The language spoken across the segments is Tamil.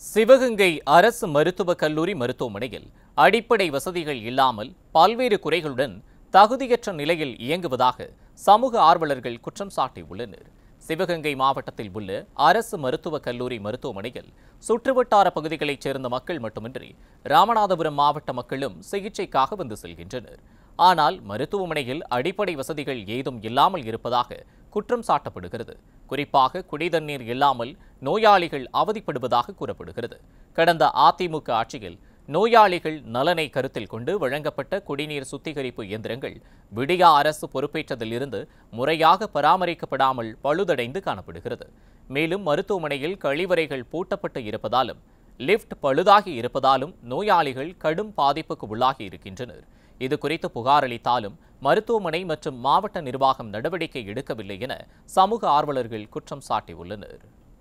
சிவகங்கை அரசு மருத்துவக் கல்லூரி மருத்துவமனையில் அடிப்படை வசதிகள் இல்லாமல் பல்வேறு குறைகளுடன் தகுதியற்ற நிலையில் இயங்குவதாக சமூக ஆர்வலர்கள் குற்றம் சாட்டியுள்ளனர் சிவகங்கை மாவட்டத்தில் உள்ள அரசு மருத்துவக் கல்லூரி மருத்துவமனையில் சுற்றுவட்டார பகுதிகளைச் சேர்ந்த மக்கள் மட்டுமின்றி ராமநாதபுரம் மாவட்ட மக்களும் சிகிச்சைக்காக வந்து செல்கின்றனர் ஆனால் மருத்துவமனையில் அடிப்படை வசதிகள் ஏதும் இல்லாமல் இருப்பதாக குற்றம் சாட்டப்படுகிறது குறிப்பாக குடிதண்ணீர் இல்லாமல் நோயாளிகள் அவதிப்படுவதாக கூறப்படுகிறது கடந்த அதிமுக ஆட்சியில் நோயாளிகள் நலனை கருத்தில் கொண்டு வழங்கப்பட்ட குடிநீர் சுத்திகரிப்பு இயந்திரங்கள் விடியா அரசு பொறுப்பேற்றதில் இருந்து முறையாக பராமரிக்கப்படாமல் பழுதடைந்து காணப்படுகிறது மேலும் மருத்துவமனையில் கழிவறைகள் பூட்டப்பட்டு இருப்பதாலும் லிஃப்ட் பழுதாகி இருப்பதாலும் நோயாளிகள் கடும் பாதிப்புக்கு உள்ளாகி இருக்கின்றனர் இது குறித்து புகார் அளித்தாலும் மருத்துவமனை மற்றும் மாவட்ட நிர்வாகம் நடவடிக்கை எடுக்கவில்லை என சமூக ஆர்வலர்கள் குற்றம் சாட்டியுள்ளனர்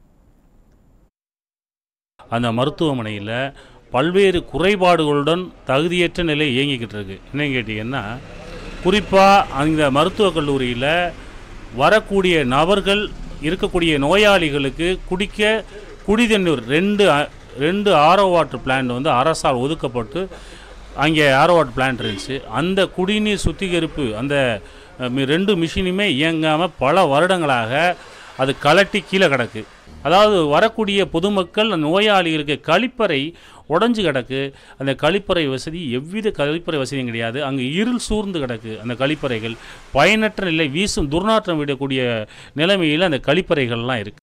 அந்த மருத்துவமனையில் பல்வேறு குறைபாடுகளுடன் தகுதியற்ற நிலை இயங்கிக்கிட்டு இருக்கு என்னன்னு கேட்டிங்கன்னா குறிப்பாக அந்த மருத்துவக் கல்லூரியில் வரக்கூடிய நபர்கள் இருக்கக்கூடிய நோயாளிகளுக்கு குடிக்க குடி தண்ணீர் ரெண்டு அ- ரெண்டு ஆரோ வாட்டர் பிளான்ட் வந்து அரசால் ஒதுக்கப்பட்டு அங்கே ஆரோ வாட்டர் பிளான்ட் இருந்துச்சு அந்த குடிநீர் சுத்திகரிப்பு அந்த அஹ், மி- ரெண்டு மிஷினுமே இயங்காமல் பல வருடங்களாக அது கலட்டி கீழே கிடக்கு அதாவது வரக்கூடிய பொதுமக்கள் அந்த நோயாளிகளுக்கு கழிப்பறை உடஞ்சு கிடக்கு அந்த கழிப்பறை வசதி எவ்வித கழிப்பறை வசதியும் கிடையாது அங்கே இருள் சூழ்ந்து கிடக்கு அந்த கழிப்பறைகள் பயனற்ற நிலை வீசும் துர்நாற்றம் விடக்கூடிய நிலைமையில் அந்த கழிப்பறைகள்லாம் இருக்குது